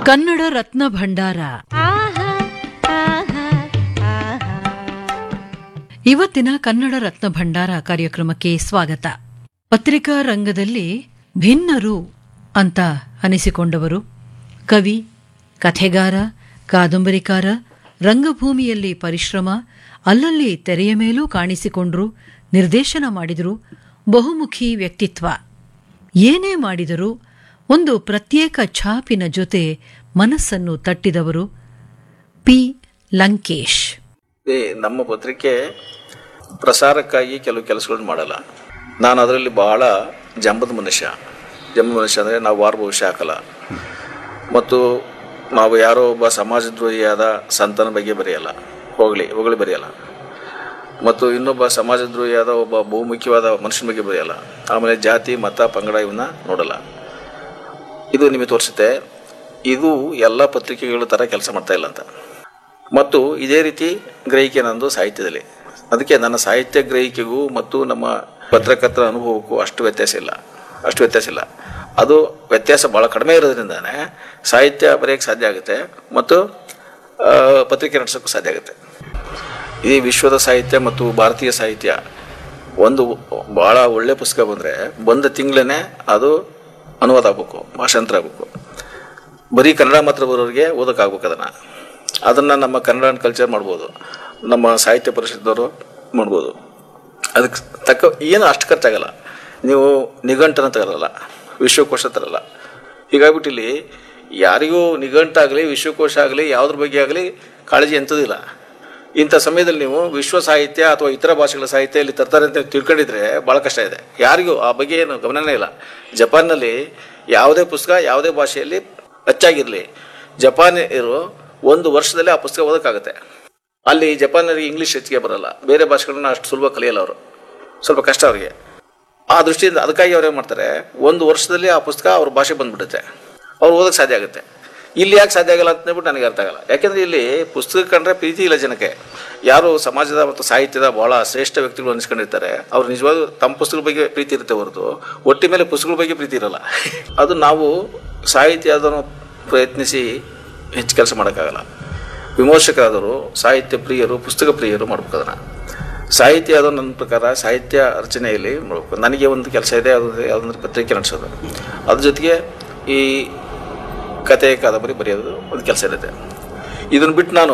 ಕನ್ನಡ ರತ್ನ ಭಂಡಾರ ಇವತ್ತಿನ ಕನ್ನಡ ರತ್ನ ಭಂಡಾರ ಕಾರ್ಯಕ್ರಮಕ್ಕೆ ಸ್ವಾಗತ ಪತ್ರಿಕಾ ರಂಗದಲ್ಲಿ ಭಿನ್ನರು ಅಂತ ಅನಿಸಿಕೊಂಡವರು ಕವಿ ಕಥೆಗಾರ ಕಾದಂಬರಿಕಾರ ರಂಗಭೂಮಿಯಲ್ಲಿ ಪರಿಶ್ರಮ ಅಲ್ಲಲ್ಲಿ ತೆರೆಯ ಮೇಲೂ ಕಾಣಿಸಿಕೊಂಡ್ರು ನಿರ್ದೇಶನ ಮಾಡಿದರು ಬಹುಮುಖಿ ವ್ಯಕ್ತಿತ್ವ ಏನೇ ಮಾಡಿದರೂ ಒಂದು ಪ್ರತ್ಯೇಕ ಛಾಪಿನ ಜೊತೆ ಮನಸ್ಸನ್ನು ತಟ್ಟಿದವರು ಪಿ ಲಂಕೇಶ್ ಈ ನಮ್ಮ ಪತ್ರಿಕೆ ಪ್ರಸಾರಕ್ಕಾಗಿ ಕೆಲವು ಕೆಲಸಗಳನ್ನು ಮಾಡಲ್ಲ ನಾನು ಅದರಲ್ಲಿ ಬಹಳ ಜಂಬದ ಮನುಷ್ಯ ಜಂಬದ ಮನುಷ್ಯ ಅಂದರೆ ನಾವು ವಾರ ಭವಿಷ್ಯ ಹಾಕಲ್ಲ ಮತ್ತು ನಾವು ಯಾರೋ ಒಬ್ಬ ಸಮಾಜದ್ರೋಹಿಯಾದ ಸಂತನ ಬಗ್ಗೆ ಬರೆಯಲ್ಲ ಹೋಗಲಿ ಹೊಗಳಿ ಬರೆಯಲ್ಲ ಮತ್ತು ಇನ್ನೊಬ್ಬ ಸಮಾಜದ್ರೋಹಿಯಾದ ಒಬ್ಬ ಬಹುಮುಖ್ಯವಾದ ಮನುಷ್ಯನ ಬಗ್ಗೆ ಬರೆಯಲ್ಲ ಆಮೇಲೆ ಜಾತಿ ಮತ ಪಂಗಡ ಇವನ್ನ ನೋಡಲ್ಲ ಇದು ನಿಮಗೆ ತೋರಿಸುತ್ತೆ ಇದು ಎಲ್ಲ ಪತ್ರಿಕೆಗಳ ಥರ ಕೆಲಸ ಮಾಡ್ತಾ ಇಲ್ಲ ಅಂತ ಮತ್ತು ಇದೇ ರೀತಿ ಗ್ರಹಿಕೆ ನಂದು ಸಾಹಿತ್ಯದಲ್ಲಿ ಅದಕ್ಕೆ ನನ್ನ ಸಾಹಿತ್ಯ ಗ್ರಹಿಕೆಗೂ ಮತ್ತು ನಮ್ಮ ಪತ್ರಕರ್ತರ ಅನುಭವಕ್ಕೂ ಅಷ್ಟು ವ್ಯತ್ಯಾಸ ಇಲ್ಲ ಅಷ್ಟು ವ್ಯತ್ಯಾಸ ಇಲ್ಲ ಅದು ವ್ಯತ್ಯಾಸ ಭಾಳ ಕಡಿಮೆ ಇರೋದ್ರಿಂದಾನೇ ಸಾಹಿತ್ಯ ಬರೆಯೋಕ್ಕೆ ಸಾಧ್ಯ ಆಗುತ್ತೆ ಮತ್ತು ಆ, ಪತ್ರಿಕೆ ನಡೆಸೋಕ್ಕೂ ಸಾಧ್ಯ ಆಗುತ್ತೆ ಈ ವಿಶ್ವದ ಸಾಹಿತ್ಯ ಮತ್ತು ಭಾರತೀಯ ಸಾಹಿತ್ಯ ಒಂದು ಭಾಳ ಒಳ್ಳೆ ಪುಸ್ತಕ ಬಂದರೆ ಬಂದ ತಿಂಗಳೇ ಅದು ಅನುವಾದ ಆಗಬೇಕು ಭಾಷಾಂತರ ಆಗಬೇಕು ಬರೀ ಕನ್ನಡ ಮಾತ್ರ ಬರೋರಿಗೆ ಓದೋಕ್ಕಾಗ್ಬೇಕು ಅದನ್ನು ಅದನ್ನು ನಮ್ಮ ಕನ್ನಡ ಆ್ಯಂಡ್ ಕಲ್ಚರ್ ಮಾಡ್ಬೋದು ನಮ್ಮ ಸಾಹಿತ್ಯ ಪರಿಷತ್ದವರು ಮಾಡ್ಬೋದು ಅದಕ್ಕೆ ತಕ್ಕ ಏನು ಅಷ್ಟು ಖರ್ಚಾಗಲ್ಲ ನೀವು ನಿಘಂಟನ ತಗೊಳ್ಳಲ್ಲ ವಿಶ್ವಕೋಶ ತರಲ್ಲ ಹೀಗಾಗ್ಬಿಟ್ಟು ಇಲ್ಲಿ ಯಾರಿಗೂ ನಿಘಂಟಾಗಲಿ ವಿಶ್ವಕೋಶ ಆಗಲಿ ಯಾವುದ್ರ ಬಗ್ಗೆ ಆಗಲಿ ಕಾಳಜಿ ಎಂಥದಿಲ್ಲ ಇಂಥ ಸಮಯದಲ್ಲಿ ನೀವು ವಿಶ್ವ ಸಾಹಿತ್ಯ ಅಥವಾ ಇತರ ಭಾಷೆಗಳ ಸಾಹಿತ್ಯ ಇಲ್ಲಿ ತರ್ತಾರೆ ಅಂತ ತಿಳ್ಕೊಂಡಿದ್ರೆ ಭಾಳ ಕಷ್ಟ ಇದೆ ಯಾರಿಗೂ ಆ ಬಗ್ಗೆ ಏನು ಗಮನನೇ ಇಲ್ಲ ಜಪಾನ್ನಲ್ಲಿ ಯಾವುದೇ ಪುಸ್ತಕ ಯಾವುದೇ ಭಾಷೆಯಲ್ಲಿ ಹೆಚ್ಚಾಗಿರಲಿ ಜಪಾನಿಯರು ಒಂದು ವರ್ಷದಲ್ಲಿ ಆ ಪುಸ್ತಕ ಓದೋಕ್ಕಾಗುತ್ತೆ ಅಲ್ಲಿ ಜಪಾನರಿಗೆ ಇಂಗ್ಲೀಷ್ ಹೆಚ್ಚಿಗೆ ಬರಲ್ಲ ಬೇರೆ ಭಾಷೆಗಳನ್ನ ಅಷ್ಟು ಸುಲಭ ಕಲಿಯಲ್ಲ ಅವರು ಸ್ವಲ್ಪ ಕಷ್ಟ ಅವರಿಗೆ ಆ ದೃಷ್ಟಿಯಿಂದ ಅದಕ್ಕಾಗಿ ಅವ್ರು ಏನು ಮಾಡ್ತಾರೆ ಒಂದು ವರ್ಷದಲ್ಲಿ ಆ ಪುಸ್ತಕ ಅವ್ರ ಭಾಷೆ ಬಂದ್ಬಿಡುತ್ತೆ ಅವ್ರು ಓದೋಕ್ಕೆ ಸಾಧ್ಯ ಆಗುತ್ತೆ ಇಲ್ಲಿ ಯಾಕೆ ಸಾಧ್ಯ ಆಗಲ್ಲ ಅಂತ ಹೇಳ್ಬಿಟ್ಟು ನನಗೆ ಅರ್ಥ ಆಗಲ್ಲ ಯಾಕೆಂದರೆ ಇಲ್ಲಿ ಪುಸ್ತಕ ಕಂಡ್ರೆ ಪ್ರೀತಿ ಇಲ್ಲ ಜನಕ್ಕೆ ಯಾರು ಸಮಾಜದ ಮತ್ತು ಸಾಹಿತ್ಯದ ಬಹಳ ಶ್ರೇಷ್ಠ ವ್ಯಕ್ತಿಗಳು ಅನಿಸ್ಕೊಂಡಿರ್ತಾರೆ ಅವ್ರು ನಿಜವಾಗ್ಲೂ ತಮ್ಮ ಪುಸ್ತಕದ ಬಗ್ಗೆ ಪ್ರೀತಿ ಇರುತ್ತೆ ಹೊರತು ಒಟ್ಟಿ ಮೇಲೆ ಪುಸ್ತಕಗಳ ಬಗ್ಗೆ ಪ್ರೀತಿ ಇರಲ್ಲ ಅದು ನಾವು ಸಾಹಿತ್ಯ ಅದನ್ನು ಪ್ರಯತ್ನಿಸಿ ಹೆಚ್ಚು ಕೆಲಸ ಮಾಡೋಕ್ಕಾಗಲ್ಲ ವಿಮರ್ಶಕರಾದವರು ಸಾಹಿತ್ಯ ಪ್ರಿಯರು ಪುಸ್ತಕ ಪ್ರಿಯರು ಮಾಡ್ಬೇಕು ಅದನ್ನು ಸಾಹಿತ್ಯ ಅದು ನನ್ನ ಪ್ರಕಾರ ಸಾಹಿತ್ಯ ರಚನೆಯಲ್ಲಿ ಮಾಡಬೇಕು ನನಗೆ ಒಂದು ಕೆಲಸ ಇದೆ ಅದು ಯಾವುದಂದ್ರೆ ಪತ್ರಿಕೆ ನಡೆಸೋದು ಅದ್ರ ಜೊತೆಗೆ ಈ ಕತೆ ಕಾದಂಬರಿ ಬರೆಯೋದು ಒಂದು ಕೆಲಸ ಇರುತ್ತೆ ಇದನ್ನು ಬಿಟ್ಟು ನಾನು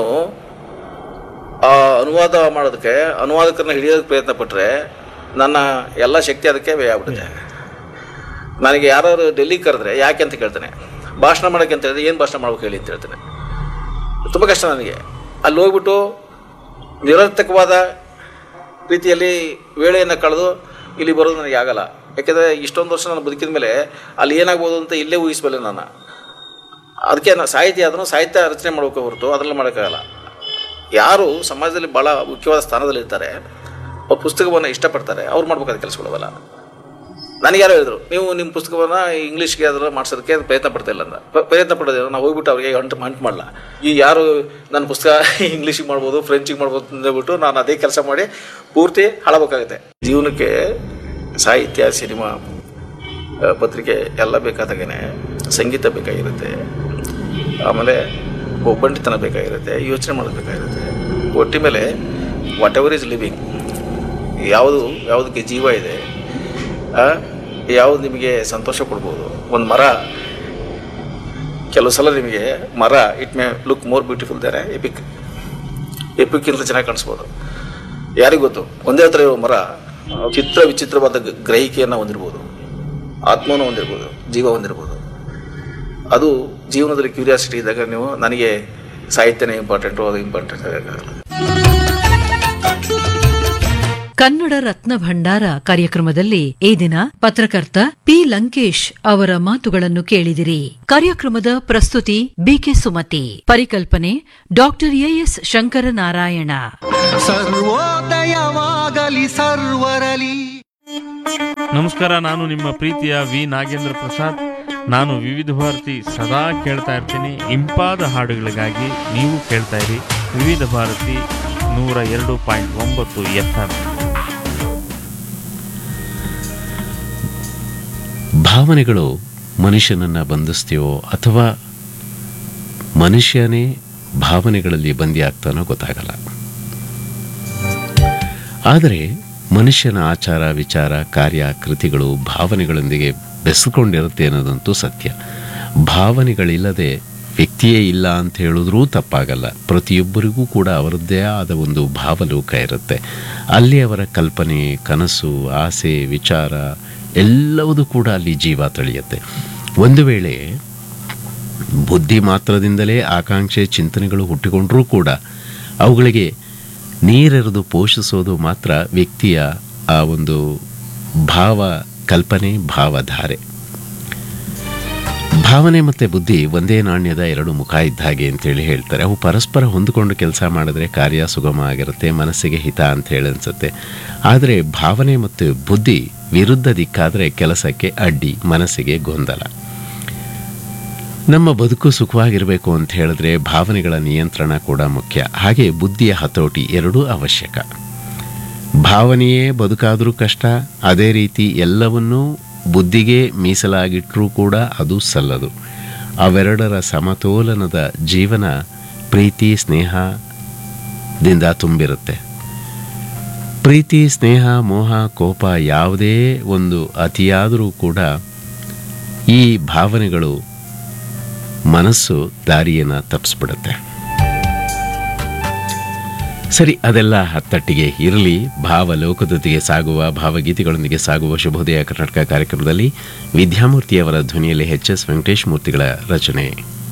ಆ ಅನುವಾದ ಮಾಡೋದಕ್ಕೆ ಅನುವಾದಕರನ್ನ ಹಿಡಿಯೋದಕ್ಕೆ ಪ್ರಯತ್ನ ಪಟ್ಟರೆ ನನ್ನ ಎಲ್ಲ ಶಕ್ತಿ ಅದಕ್ಕೆ ವ್ಯಯ ಆಗ್ಬಿಡುತ್ತೆ ನನಗೆ ಯಾರು ಡೆಲ್ಲಿಗೆ ಕರೆದ್ರೆ ಯಾಕೆ ಅಂತ ಕೇಳ್ತಾನೆ ಭಾಷಣ ಮಾಡೋಕ್ಕೆ ಅಂತ ಹೇಳಿದ್ರೆ ಏನು ಭಾಷಣ ಮಾಡ್ಬೇಕು ಹೇಳಿ ಅಂತ ಹೇಳ್ತಾನೆ ತುಂಬ ಕಷ್ಟ ನನಗೆ ಅಲ್ಲಿ ಹೋಗ್ಬಿಟ್ಟು ನಿರರ್ಥಕವಾದ ರೀತಿಯಲ್ಲಿ ವೇಳೆಯನ್ನು ಕಳೆದು ಇಲ್ಲಿ ಬರೋದು ನನಗೆ ಆಗಲ್ಲ ಯಾಕೆಂದರೆ ಇಷ್ಟೊಂದು ವರ್ಷ ನಾನು ಬದುಕಿದ ಮೇಲೆ ಅಲ್ಲಿ ಏನಾಗ್ಬೋದು ಅಂತ ಇಲ್ಲೇ ಊಹಿಸಬಲ್ಲೆ ನಾನು ಅದಕ್ಕೆ ನಾನು ಸಾಹಿತ್ಯ ಅದನ್ನು ಸಾಹಿತ್ಯ ರಚನೆ ಮಾಡೋಕೆ ಹೊರತು ಅದರಲ್ಲಿ ಮಾಡೋಕ್ಕಾಗಲ್ಲ ಯಾರು ಸಮಾಜದಲ್ಲಿ ಭಾಳ ಮುಖ್ಯವಾದ ಸ್ಥಾನದಲ್ಲಿರ್ತಾರೆ ಅವ್ರ ಪುಸ್ತಕವನ್ನು ಇಷ್ಟಪಡ್ತಾರೆ ಅವ್ರು ಮಾಡ್ಬೇಕಾದ ಕೆಲಸಗಳವಲ್ಲ ನನಗೆ ಯಾರೋ ಹೇಳಿದ್ರು ನೀವು ನಿಮ್ಮ ಪುಸ್ತಕವನ್ನು ಇಂಗ್ಲೀಷ್ಗೆ ಅದರ ಮಾಡಿಸೋದಕ್ಕೆ ಪ್ರಯತ್ನ ಪಡ್ತಾ ಇಲ್ಲ ಅಂತ ಪ- ಪ್ರಯತ್ನ ಪಡೋದು ನಾವು ಹೋಗ್ಬಿಟ್ಟು ಅವ್ರಿಗೆ ಅಂಟು ಅಂಟು ಮಾಡಲ್ಲ ಈ ಯಾರು ನನ್ನ ಪುಸ್ತಕ ಇಂಗ್ಲೀಷಿಗೆ ಮಾಡ್ಬೋದು ಫ್ರೆಂಚಿಗೆ ಮಾಡ್ಬೋದು ಅಂದ್ಬಿಟ್ಟು ನಾನು ಅದೇ ಕೆಲಸ ಮಾಡಿ ಪೂರ್ತಿ ಹಾಳಬೇಕಾಗುತ್ತೆ ಜೀವನಕ್ಕೆ ಸಾಹಿತ್ಯ ಸಿನಿಮಾ ಆ, ಪತ್ರಿಕೆ ಎಲ್ಲ ಬೇಕಾದಾಗೇ ಸಂಗೀತ ಬೇಕಾಗಿರುತ್ತೆ ಆಮೇಲೆ ಒಬ್ಬಂಟಿತನ ಬೇಕಾಗಿರುತ್ತೆ ಯೋಚನೆ ಮಾಡೋದು ಬೇಕಾಗಿರುತ್ತೆ ಒಟ್ಟಿ ಮೇಲೆ ವಾಟ್ ಎವರ್ ಈಸ್ ಲಿವಿಂಗ್ ಯಾವುದು ಯಾವುದಕ್ಕೆ ಜೀವ ಇದೆ ಆ, ಯಾವುದು ನಿಮಗೆ ಸಂತೋಷ ಕೊಡ್ಬೋದು ಒಂದು ಮರ ಕೆಲವು ಸಲ ನಿಮಗೆ ಮರ it may look more beautiful there epic ಎಪಿಕ್ಕಿಂತ ಚೆನ್ನಾಗಿ ಕಾಣಿಸ್ಬೋದು ಯಾರಿಗೂ ಗೊತ್ತು ಒಂದೇ ಹತ್ರ ಇರೋ ಮರ ಚಿತ್ರ ವಿಚಿತ್ರವಾದ ಗ- ಗ್ರಹಿಕೆಯನ್ನು ಹೊಂದಿರ್ಬೋದು ಆತ್ಮವನ್ನು ಹೊಂದಿರ್ಬೋದು ಜೀವ ಹೊಂದಿರ್ಬೋದು ಅದು ಜೀವನದಲ್ಲಿ ಕ್ಯೂರಿಯಾಸಿಟಿ ಇದ್ದಾಗ ನೀವು ನನಗೆ ಸಾಹಿತ್ಯನೇ ಇಂಪಾರ್ಟೆಂಟು ಅದು ಇಂಪಾರ್ಟೆಂಟ್ ಆಗಲ್ಲ ಕನ್ನಡ ರತ್ನ ಭಂಡಾರ ಕಾರ್ಯಕ್ರಮದಲ್ಲಿ ಈ ದಿನ ಪತ್ರಕರ್ತ ಪಿ ಲಂಕೇಶ್ ಅವರ ಮಾತುಗಳನ್ನು ಕೇಳಿದಿರಿ ಕಾರ್ಯಕ್ರಮದ ಪ್ರಸ್ತುತಿ ಬಿಕೆ ಸುಮತಿ ಪರಿಕಲ್ಪನೆ ಡಾಕ್ಟರ್ ಎಎಸ್ ಶಂಕರನಾರಾಯಣ ಸರ್ವೋದಯವಾಗಲಿ ಸರ್ವರಲಿ ನಮಸ್ಕಾರ ನಾನು ನಿಮ್ಮ ಪ್ರೀತಿಯ ವಿ ನಾಗೇಂದ್ರ ಪ್ರಸಾದ್ ನಾನು ವಿವಿಧ ಭಾರತಿ ಸದಾ ಕೇಳ್ತಾ ಇರ್ತೀನಿ ಇಂಪಾದ ಹಾಡುಗಳಿಗಾಗಿ ನೀವು ಕೇಳ್ತಾ ಇರಿ ವಿವಿಧ ಭಾರತಿ ನೂರ ಎರಡು ಪಾಯಿಂಟ್ ಒಂಬತ್ತು ಎಫ್ ಎಂ ಭಾವನೆಗಳು ಮನುಷ್ಯನನ್ನು ಬಂಧಿಸ್ತೀವೋ ಅಥವಾ ಮನುಷ್ಯನೇ ಭಾವನೆಗಳಲ್ಲಿ ಬಂದಿ ಆಗ್ತಾನೋ ಗೊತ್ತಾಗಲ್ಲ ಆದರೆ ಮನುಷ್ಯನ ಆಚಾರ ವಿಚಾರ ಕಾರ್ಯ ಕೃತಿಗಳು ಭಾವನೆಗಳೊಂದಿಗೆ ಬೆಸೆದುಕೊಂಡಿರುತ್ತೆ ಅನ್ನೋದಂತೂ ಸತ್ಯ ಭಾವನೆಗಳಿಲ್ಲದೆ ವ್ಯಕ್ತಿಯೇ ಇಲ್ಲ ಅಂತ ಹೇಳಿದ್ರೂ ತಪ್ಪಾಗಲ್ಲ ಪ್ರತಿಯೊಬ್ಬರಿಗೂ ಕೂಡ ಅವರದ್ದೇ ಆದ ಒಂದು ಭಾವಲೋಕ ಇರುತ್ತೆ ಅಲ್ಲಿ ಅವರ ಕಲ್ಪನೆ ಕನಸು ಆಸೆ ವಿಚಾರ ಎಲ್ಲವೂ ಕೂಡ ಅಲ್ಲಿ ಜೀವ ತಳೆಯುತ್ತೆ ಒಂದು ವೇಳೆ ಬುದ್ಧಿ ಮಾತ್ರದಿಂದಲೇ ಆಕಾಂಕ್ಷೆ ಚಿಂತನೆಗಳು ಹುಟ್ಟಿಕೊಂಡರೂ ಕೂಡ ಅವುಗಳಿಗೆ ನೀರೆರೆದು ಪೋಷಿಸೋದು ಮಾತ್ರ ವ್ಯಕ್ತಿಯ ಆ ಒಂದು ಭಾವ ಕಲ್ಪನೆ ಭಾವಧಾರೆ ಭಾವನೆ ಮತ್ತು ಬುದ್ಧಿ ಒಂದೇ ನಾಣ್ಯದ ಎರಡು ಮುಖ ಇದ್ದ ಹಾಗೆ ಅಂತೇಳಿ ಹೇಳ್ತಾರೆ ಅವು ಪರಸ್ಪರ ಹೊಂದಿಕೊಂಡು ಕೆಲಸ ಮಾಡಿದ್ರೆ ಕಾರ್ಯ ಸುಗಮ ಆಗಿರುತ್ತೆ ಮನಸ್ಸಿಗೆ ಹಿತ ಅಂತ ಹೇಳಿ ಅನ್ಸುತ್ತೆ ಆದರೆ ಭಾವನೆ ಮತ್ತು ಬುದ್ಧಿ ವಿರುದ್ಧ ದಿಕ್ಕಾದರೆ ಕೆಲಸಕ್ಕೆ ಅಡ್ಡಿ ಮನಸ್ಸಿಗೆ ಗೊಂದಲ ನಮ್ಮ ಬದುಕು ಸುಖವಾಗಿರಬೇಕು ಅಂತ ಹೇಳಿದ್ರೆ ಭಾವನೆಗಳ ನಿಯಂತ್ರಣ ಕೂಡ ಮುಖ್ಯ ಹಾಗೆ ಬುದ್ಧಿಯ ಹತೋಟಿ ಎರಡೂ ಅವಶ್ಯಕ ಭಾವನೆಯೇ ಬದುಕಾದರೂ ಕಷ್ಟ ಅದೇ ರೀತಿ ಎಲ್ಲವನ್ನೂ ಬುದ್ಧಿಗೆ ಮೀಸಲಾಗಿಟ್ಟರೂ ಕೂಡ ಅದು ಸಲ್ಲದು ಅವೆರಡರ ಸಮತೋಲನದ ಜೀವನ ಪ್ರೀತಿ ಸ್ನೇಹದಿಂದ ತುಂಬಿರುತ್ತೆ ಪ್ರೀತಿ ಸ್ನೇಹ ಮೋಹ ಕೋಪ ಯಾವುದೇ ಒಂದು ಅತಿಯಾದರೂ ಕೂಡ ಈ ಭಾವನೆಗಳು ಮನಸ್ಸು ದಾರಿಯನ್ನು ತಪ್ಪಿಸ್ಬಿಡುತ್ತೆ ಸರಿ ಅದೆಲ್ಲ ಹತ್ತಟ್ಟಿಗೆ ಇರಲಿ ಭಾವಲೋಕದೊಂದಿಗೆ ಸಾಗುವ ಭಾವಗೀತೆಗಳೊಂದಿಗೆ ಸಾಗುವ ಶುಭೋದಯ ಕರ್ನಾಟಕ ಕಾರ್ಯಕ್ರಮದಲ್ಲಿ ವಿದ್ಯಾಮೂರ್ತಿಯವರ ಧ್ವನಿಯಲ್ಲಿ ಎಚ್ ಎಸ್ ವೆಂಕಟೇಶ್ ಮೂರ್ತಿಗಳ ರಚನೆ